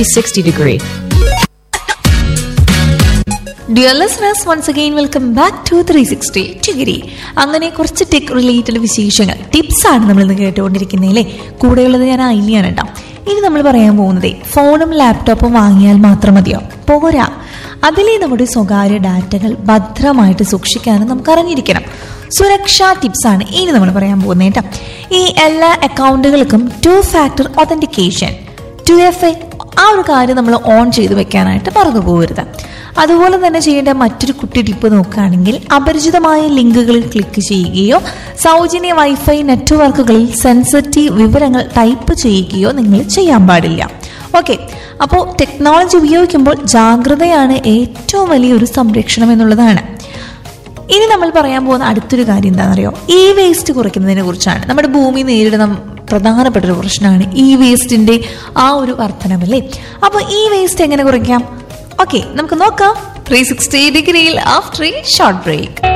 360 degree. Dear listeners once again welcome back to three sixty degree അങ്ങനെ കുറച്ച് tech related വിശേഷങ്ങൾ tips ആണ് നമ്മൾ ഇന്ന് കേട്ടുകൊണ്ടിരിക്കുന്നതില്ലേ കൂടെയുള്ളത് ഞാൻ ഐലിയാണ് കേട്ടോ ഇനി നമ്മൾ പറയാൻ പോകുന്നത് ഫോണും ലാപ്ടോപ്പും വാങ്ങിയാൽ മാത്രം മതിയോ പോരാ അതിലെ നമ്മുടെ സ്വകാര്യ ഡാറ്റകൾ ഭദ്രമായിട്ട് സൂക്ഷിക്കാനും നമുക്ക് അറിഞ്ഞിരിക്കണം സുരക്ഷാ ടിപ്സ് ആണ് ഇനി നമ്മൾ പറയാൻ പോകുന്നത് കേട്ടോ ഈ എല്ലാ അക്കൗണ്ടുകൾക്കും two factor authentication two F A ആ ഒരു കാര്യം നമ്മൾ ഓൺ ചെയ്ത് വെക്കാനായിട്ട് മറന്നു പോകരുത് അതുപോലെ തന്നെ ചെയ്യേണ്ട മറ്റൊരു കുട്ടി ടിപ്പ് നോക്കുകയാണെങ്കിൽ അപരിചിതമായ ലിങ്കുകളിൽ ക്ലിക്ക് ചെയ്യുകയോ സൗജന്യ വൈഫൈ നെറ്റ്വർക്കുകളിൽ സെൻസിറ്റീവ് വിവരങ്ങൾ ടൈപ്പ് ചെയ്യുകയോ നിങ്ങൾ ചെയ്യാൻ പാടില്ല ഓക്കെ അപ്പോൾ ടെക്നോളജി ഉപയോഗിക്കുമ്പോൾ ജാഗ്രതയാണ് ഏറ്റവും വലിയൊരു സംരക്ഷണം എന്നുള്ളതാണ് ഇനി നമ്മൾ പറയാൻ പോകുന്ന അടുത്തൊരു കാര്യം എന്താണെന്നറിയോ ഈ വേസ്റ്റ് കുറയ്ക്കുന്നതിനെ കുറിച്ചാണ് നമ്മുടെ ഭൂമി നേരിടുന്ന പ്രധാനപ്പെട്ട ഒരു പ്രശ്നമാണ് ഈ വേസ്റ്റിന്റെ ആ ഒരു വർധനമല്ലേ അപ്പോൾ ഈ വേസ്റ്റ് എങ്ങനെ കുറയ്ക്കാം ഓക്കെ നമുക്ക് നോക്കാം ത്രീ സിക്സ്റ്റി ഡിഗ്രിയിൽ ആഫ്റ്റർ ഷോർട്ട് ബ്രേക്ക്